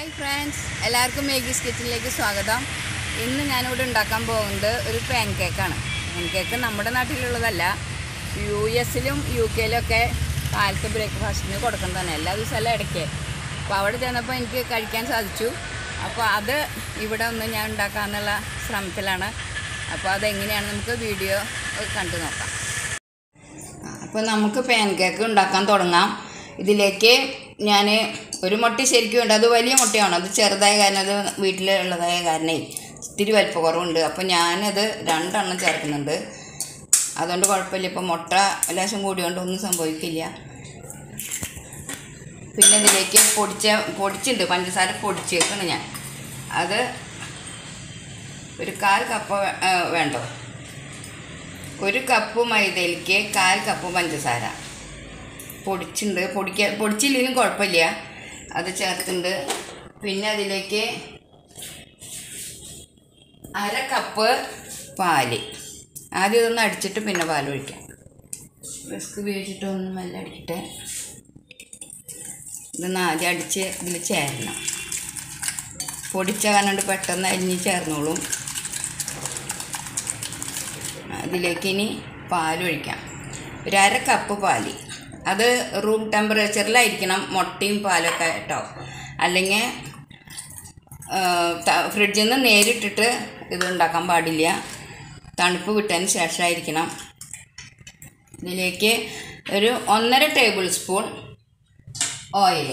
hi friends എല്ലാവർക്കും മേഗീസ് കിച്ചണിലേക്ക് സ്വാഗതം ഇന്ന് ഞാനിവിടെ ഉണ്ടാക്കാൻ പോകുന്നത് ഒരു പാൻ കേക്കാണ് പാൻ കേക്ക് നമ്മുടെ നാട്ടിലുള്ളതല്ല യു എസിലും യു കെയിലും ഒക്കെ കാലത്ത് ബ്രേക്ക്ഫാസ്റ്റിന് കൊടുക്കുന്നതാണ് എല്ലാ ദിവസവും അല്ല ഇടയ്ക്ക് അപ്പോൾ അവിടെ ചെന്നപ്പോൾ എനിക്ക് കഴിക്കാൻ സാധിച്ചു അപ്പോൾ അത് ഇവിടെ ഒന്ന് ഞാൻ ഉണ്ടാക്കാമെന്നുള്ള ശ്രമത്തിലാണ് അപ്പോൾ അതെങ്ങനെയാണ് നമുക്ക് വീഡിയോ കണ്ടു നോക്കാം അപ്പോൾ നമുക്ക് പാൻ കേക്ക് ഉണ്ടാക്കാൻ തുടങ്ങാം ഇതിലേക്ക് ഞാൻ ഒരു മുട്ട ശരിക്കും ഉണ്ട് അത് വലിയ മുട്ടയാണ് അത് ചെറുതായ കാരണം അത് വീട്ടിലുള്ളതായ കാരണേ ഇത്തിരി വലിപ്പ കുറവുണ്ട് അപ്പോൾ ഞാനത് രണ്ടെണ്ണം ചേർക്കുന്നുണ്ട് അതുകൊണ്ട് കുഴപ്പമില്ല ഇപ്പോൾ മുട്ട ലേശം കൂടിയോണ്ട് ഒന്നും സംഭവിക്കില്ല പിന്നെ ഇതിലേക്ക് പൊടിച്ച പൊടിച്ചിട്ടുണ്ട് പഞ്ചസാര പൊടിച്ചേക്കാണ് ഞാൻ അത് ഒരു കാൽ കപ്പ് ആ, വേണ്ടോ ഒരു കപ്പ് മൈദയിലേക്ക് കാൽ കപ്പ് പഞ്ചസാര പൊടിച്ചിട്ടുണ്ട് പൊടിക്ക പൊടിച്ചില്ലെങ്കിലും കുഴപ്പമില്ല അത് ചേർത്തിട്ടുണ്ട് പിന്നെ അതിലേക്ക് അര കപ്പ് പാല് ആദ്യം ഇതൊന്ന് അടിച്ചിട്ട് പിന്നെ പാൽ ഒഴിക്കാം റിസ്ക് ഉപയോഗിച്ചിട്ട് ഒന്ന് മെല്ലെ അടിക്കട്ടെ ഇതൊന്ന് ആദ്യം അടിച്ച് ഇതിൽ ചേരണം പൊടിച്ച കാരണം പെട്ടെന്ന് അരിഞ്ഞ് ചേർന്നോളും അതിലേക്ക് ഇനി പാലൊഴിക്കാം ഒരു അര കപ്പ് പാല് അത് റൂം ടെമ്പറേച്ചറിലായിരിക്കണം മുട്ടയും പാലൊക്കെ കേട്ടോ അല്ലെങ്കിൽ ഫ്രിഡ്ജിൽ നിന്ന് നേരിട്ടിട്ട് ഇത് ഉണ്ടാക്കാൻ പാടില്ല തണുപ്പ് വിട്ടതിന് ശേഷമായിരിക്കണം ഇതിലേക്ക് ഒരു ഒന്നര ടേബിൾ സ്പൂൺ ഓയിൽ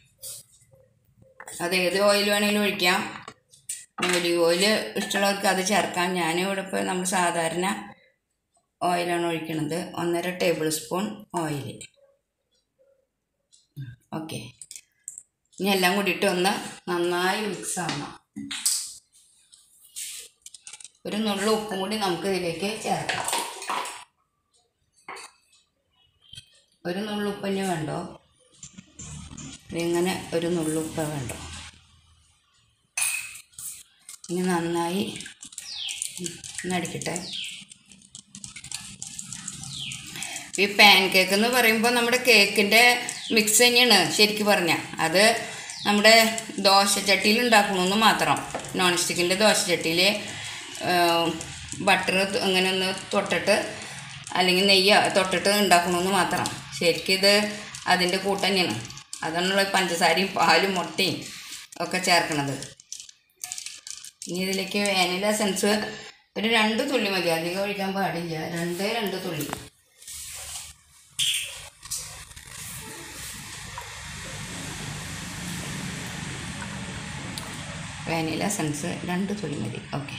അത് ഏത് ഓയിൽ വേണമെങ്കിലും ഒഴിക്കാം ഒലിവ് ഓയിൽ ഇഷ്ടമുള്ളവർക്ക് അത് ചേർക്കാം ഞാനിവിടെ ഇപ്പോൾ നമ്മൾ സാധാരണ ഓയിലാണ് ഒഴിക്കുന്നത് ഒന്നര ടേബിൾ സ്പൂൺ ഓയിൽ ഓക്കെ ഇനി എല്ലാം കൂടിയിട്ട് ഒന്ന് നന്നായി മിക്സ് ആവണം ഒരു നുള്ള ഉപ്പും കൂടി നമുക്ക് ഇതിലേക്ക് ചേർക്കാം ഒരു നുള്ള ഉപ്പ് തന്നെ വേണ്ടോ ഇതിങ്ങനെ ഒരു നുള്ളുപ്പ് വേണ്ടോ ഇനി നന്നായി നടിക്കട്ടെ ഈ പാൻ കേക്ക് എന്ന് പറയുമ്പോൾ നമ്മുടെ കേക്കിൻ്റെ മിക്സ് തന്നെയാണ് ശരിക്കും പറഞ്ഞാൽ അത് നമ്മുടെ ദോശച്ചട്ടിയിൽ ഉണ്ടാക്കണമെന്ന് മാത്രം നോൺ സ്റ്റിക്കിൻ്റെ ദോശച്ചട്ടിയിൽ ബട്ടർ അങ്ങനെ ഒന്ന് തൊട്ടിട്ട് അല്ലെങ്കിൽ നെയ്യ് തൊട്ടിട്ട് ഉണ്ടാക്കണമെന്ന് മാത്രം ശരിക്കും ഇത് അതിൻ്റെ കൂട്ട് തന്നെയാണ് അതാണുള്ള പഞ്ചസാരയും പാലും മുട്ടയും ഒക്കെ ചേർക്കണത് ഇനി ഇതിലേക്ക് വാനില എസൻസ് ഒരു രണ്ട് തുള്ളി മതി അധികം ഒഴിക്കാൻ പാടില്ല രണ്ടേ രണ്ട് തുള്ളി വാനില എസൻസ് രണ്ട് തുള്ളി മതി ഓക്കെ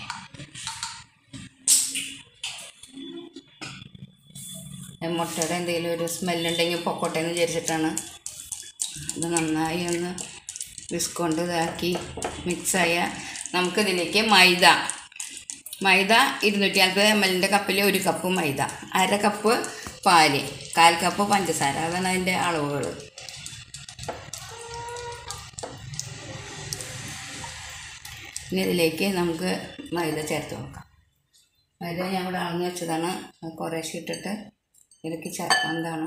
മുട്ടയുടെ എന്തെങ്കിലും ഒരു സ്മെല്ലുണ്ടെങ്കിൽ പൊക്കോട്ടെ എന്ന് വിചാരിച്ചിട്ടാണ് ഇത് നന്നായി ഒന്ന് വിസ്കൊണ്ട് ഇതാക്കി മിക്സായ നമുക്കിതിലേക്ക് മൈദ മൈദ ഇരുന്നൂറ്റി നാൽപ്പത് എം എല്ലിൻ്റെ കപ്പിൽ ഒരു കപ്പ് മൈദ അര കപ്പ് പാല് കാൽ കപ്പ് പഞ്ചസാര അതാണ് അതിൻ്റെ അളവുകൾ ഇനി ഇതിലേക്ക് നമുക്ക് മൈദ ചേർത്ത് നോക്കാം മൈദ ഞാൻ ഇവിടെ അളന്ന് വെച്ചതാണ് അത് കുറേശ്ശെ ഇട്ടിട്ട് ഇതിലേക്ക് ചേർക്കാവുന്നതാണ്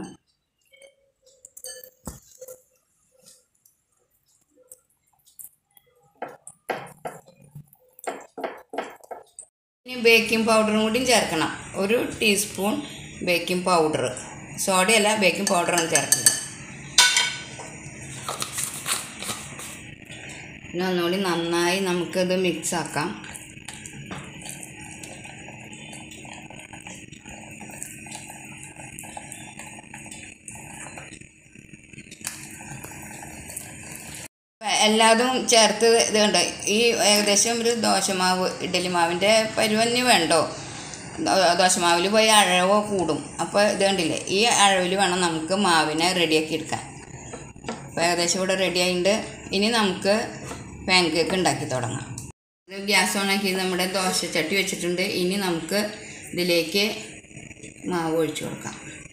ഇനി ബേക്കിംഗ് പൗഡറും കൂടിയും ചേർക്കണം ഒരു ടീസ്പൂൺ ബേക്കിംഗ് പൗഡർ സോഡയല്ല ബേക്കിംഗ് പൗഡറാണ് ചേർക്കുന്നത് പിന്നെ ഒന്നുകൂടി നന്നായി നമുക്കിത് മിക്സ് ആക്കാം എല്ലാതും ചേർത്ത് ഇത് കണ്ടോ ഈ ഏകദേശം ഒരു ദോശമാവ് ഇഡ്ഡലി മാവിൻ്റെ പരുവന്നി വേണ്ടോ ദോ- ദോശമാവിൽ പോയി അഴവോ കൂടും അപ്പോൾ ഇത് കണ്ടില്ലേ ഈ അഴവിൽ വേണം നമുക്ക് മാവിനെ റെഡിയാക്കി എടുക്കാൻ അപ്പോൾ ഏകദേശം ഇവിടെ റെഡി ആയിട്ടുണ്ട് ഇനി നമുക്ക് പാൻ കേക്ക് ഉണ്ടാക്കി തുടങ്ങാം ഇത് ഗ്യാസ് ഓണാക്കി നമ്മുടെ ദോശച്ചട്ടി വെച്ചിട്ടുണ്ട് ഇനി നമുക്ക് ഇതിലേക്ക് മാവ് ഒഴിച്ചു കൊടുക്കാം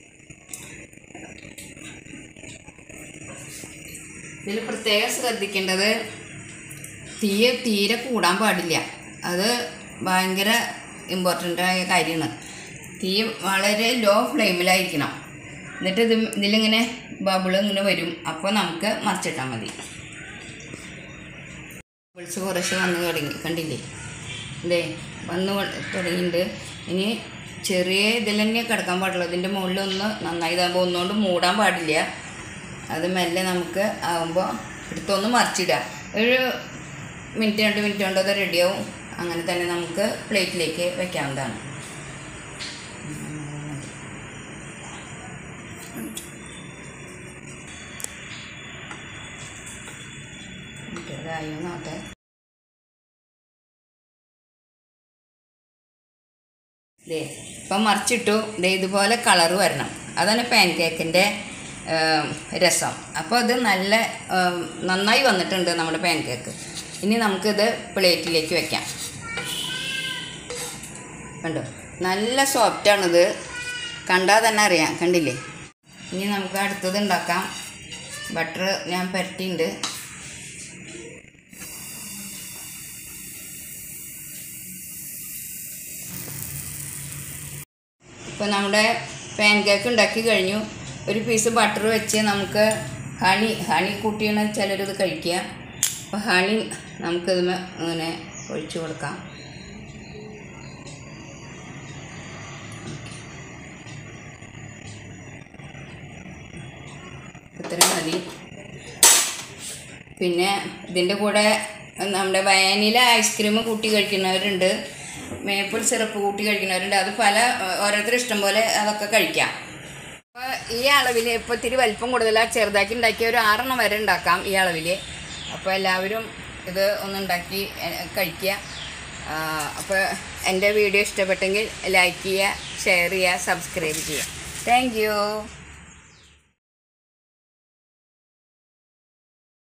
ഇതിൽ പ്രത്യേകം ശ്രദ്ധിക്കേണ്ടത് തീ തീരെ കൂടാൻ പാടില്ല അത് ഭയങ്കര ഇമ്പോർട്ടൻ്റ് ആയ കാര്യമാണ് തീ വളരെ ലോ ഫ്ലെയിമിലായിരിക്കണം എന്നിട്ട് ഇത് ഇതിലിങ്ങനെ ബബിൾ ഇങ്ങനെ വരും അപ്പോൾ നമുക്ക് മറിച്ചിട്ടാൽ മതി ബബിൾസ് കുറച്ച് വന്ന് തുടങ്ങി കണ്ടില്ലേ ഇതേ വന്ന് കൊ- തുടങ്ങിയിട്ടുണ്ട് ഇനി ചെറിയ ഇതിൽ തന്നെ കിടക്കാൻ പാടുള്ളൂ ഇതിൻ്റെ മുകളിൽ ഒന്ന് നന്നായി ഇതാകുമ്പോൾ ഒന്നുകൊണ്ട് മൂടാൻ പാടില്ല അത് മെല്ലെ നമുക്ക് ആകുമ്പോൾ എടുത്തൊന്ന് മറിച്ചിടാം ഒരു മിനിറ്റ് രണ്ട് മിനിറ്റ് കൊണ്ട് അത് റെഡിയാവും അങ്ങനെ തന്നെ നമുക്ക് പ്ലേറ്റിലേക്ക് വെക്കാവുന്നതാണ് ഇതായി നോട്ടെ ദേ ഇപ്പം മറിച്ചിട്ടു ദേ ഇതുപോലെ കളറ് വരണം അതാണ് പാൻ കേക്കിൻ്റെ രസം അപ്പോൾ അത് നല്ല ഏം, നന്നായി വന്നിട്ടുണ്ട് നമ്മുടെ പാൻ കേക്ക് ഇനി നമുക്കിത് പ്ലേറ്റിലേക്ക് വെക്കാം കണ്ടോ നല്ല സോഫ്റ്റാണിത് കണ്ടാൽ തന്നെ അറിയാം കണ്ടില്ലേ ഇനി നമുക്ക് അടുത്തത് ഉണ്ടാക്കാം ബട്ടർ ഞാൻ പരട്ടിയിട്ടുണ്ട് ഇപ്പോൾ നമ്മുടെ പാൻ കേക്ക് ഉണ്ടാക്കി കഴിഞ്ഞു ഒരു പീസ് ബട്ടർ വെച്ച് നമുക്ക് ഹണി ഹണി കൂട്ടിയാണ് ചിലരിത് കഴിക്കുക അപ്പോൾ ഹണി നമുക്കിത് ഇങ്ങനെ ഒഴിച്ചു കൊടുക്കാം ഇത്രയും മതി പിന്നെ ഇതിൻ്റെ കൂടെ നമ്മുടെ വാനില ഐസ്ക്രീം കൂട്ടി കഴിക്കുന്നവരുണ്ട് മേപ്പിൾ സിറപ്പ് കൂട്ടി കഴിക്കുന്നവരുണ്ട് അത് പല ഓരോരുത്തരും ഇഷ്ടം പോലെ അതൊക്കെ കഴിക്കാം അപ്പോൾ ഈ അളവിൽ ഇപ്പോൾ ഇത്തിരി വലിപ്പം കൂടുതലാണ് ചെറുതാക്കി ഉണ്ടാക്കിയ ഒരു ആറെണ്ണം വരെ ഉണ്ടാക്കാം ഈ അളവിൽ അപ്പോൾ എല്ലാവരും ഇത് ഒന്നുണ്ടാക്കി എ- കഴിക്കുക ആ, അപ്പോൾ എൻ്റെ വീഡിയോ ഇഷ്ടപ്പെട്ടെങ്കിൽ ലൈക്ക് ചെയ്യുക ഷെയർ ചെയ്യുക സബ്സ്ക്രൈബ് ചെയ്യുക താങ്ക് യു